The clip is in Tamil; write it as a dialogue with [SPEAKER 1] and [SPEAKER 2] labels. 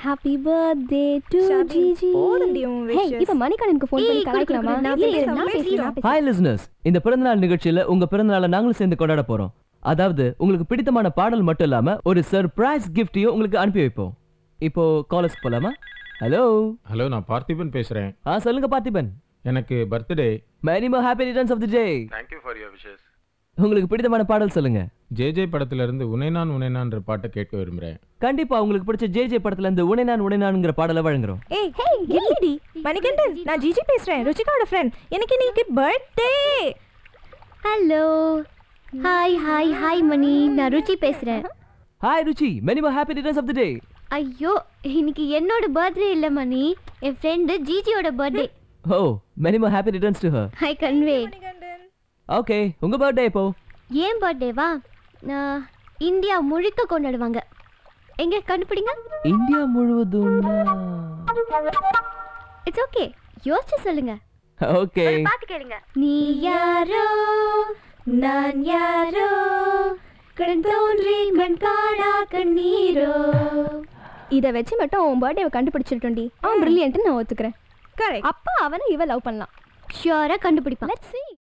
[SPEAKER 1] Happy birthday to
[SPEAKER 2] Shadhi,
[SPEAKER 1] Jiji
[SPEAKER 2] போதும்டி உன்
[SPEAKER 1] ஹே
[SPEAKER 2] wishes.
[SPEAKER 1] இப்ப மணிகண்டனுக்கு ஃபோன் பண்ணி
[SPEAKER 2] ஏய், குடு,
[SPEAKER 1] கலாய்க்கலாமா
[SPEAKER 2] குடு, நான்
[SPEAKER 1] இரு, இரு,
[SPEAKER 2] பேசுறேன்,
[SPEAKER 1] நான்
[SPEAKER 2] please.
[SPEAKER 1] பேசுறேன், நான் பேசுறேன்.
[SPEAKER 3] ஹாய் லிசனர்ஸ் இந்த பிறந்தநாள் நிகழ்ச்சியில உங்க பிறந்தநாளை நாங்களும் சேர்ந்து கொண்டாட போறோம் அதாவது உங்களுக்கு பிடித்தமான பாடல் மட்டும் இல்லாம ஒரு சர்ப்ரைஸ் கிஃப்டையும் உங்களுக்கு அனுப்பி வைப்போம் இப்போ காலேஜ் போலாமா ஹலோ
[SPEAKER 4] ஹலோ நான் பார்த்திபன் பேசுறேன்
[SPEAKER 3] ஆ சொல்லுங்க பார்த்திபன்
[SPEAKER 4] எனக்கு birthday
[SPEAKER 3] many more happy returns of the day
[SPEAKER 4] thank you for your wishes
[SPEAKER 3] உங்களுக்கு பிடித்தமான பாடல் சொல்லுங்க
[SPEAKER 4] ஜேஜே படத்துல இருந்து உனைனான் உனைனான்ற பாட்டை கேட்க விரும்புறேன்
[SPEAKER 3] கண்டிப்பா உங்களுக்கு பிடிச்ச ஜே ஜே படத்துல இருந்து உனைனான் உனைனான்ங்கிற பாடலை வழங்குறோம்
[SPEAKER 2] ஏய் ஹே இல்லடி மணிகண்டன் நான் ஜிஜி பேசுறேன் ருச்சிகாவோட ஃப்ரெண்ட் எனக்கு இன்னைக்கு birthday
[SPEAKER 1] hello hi hi hi Mani நான் ருச்சி பேசுறேன்
[SPEAKER 3] hi Ruchi many more happy returns of the day
[SPEAKER 1] ஐயோ இன்னைக்கு என்னோட பர்த்டே இல்ல மணி என் ஃப்ரெண்டு ஜிஜியோட birthday
[SPEAKER 3] oh many more happy returns to her
[SPEAKER 1] I convey
[SPEAKER 2] Manikandan
[SPEAKER 3] okay உங்க பர்த்டே இப்போ
[SPEAKER 1] ஏன் பர்த்டேவா இந்தியா முழுக்க கொண்டாடுவாங்க எங்க கண்டுபிடிங்க
[SPEAKER 3] இந்தியா முழுவதும்
[SPEAKER 1] இட்ஸ் ஓகே யோசிச்சு சொல்லுங்க
[SPEAKER 3] ஓகே
[SPEAKER 1] பாட்டு கேளுங்க நீ யாரோ நான் யாரோ கண் தோன்றி கண் காணா கண்ணீரோ
[SPEAKER 5] இதை வச்சு மட்டும் உன் பர்த்டேவை கண்டுபிடிச்சிட்டோண்டி அவன் பிரில்லியன்ட்னு நான் ஒத்துக்கிறேன்
[SPEAKER 2] கரெக்ட்
[SPEAKER 5] அப்பா அவனை இவ லவ் பண்ணலாம்
[SPEAKER 1] ஷியோரா கண்டுபிடிப்பான்
[SPEAKER 5] லெட்ஸ் see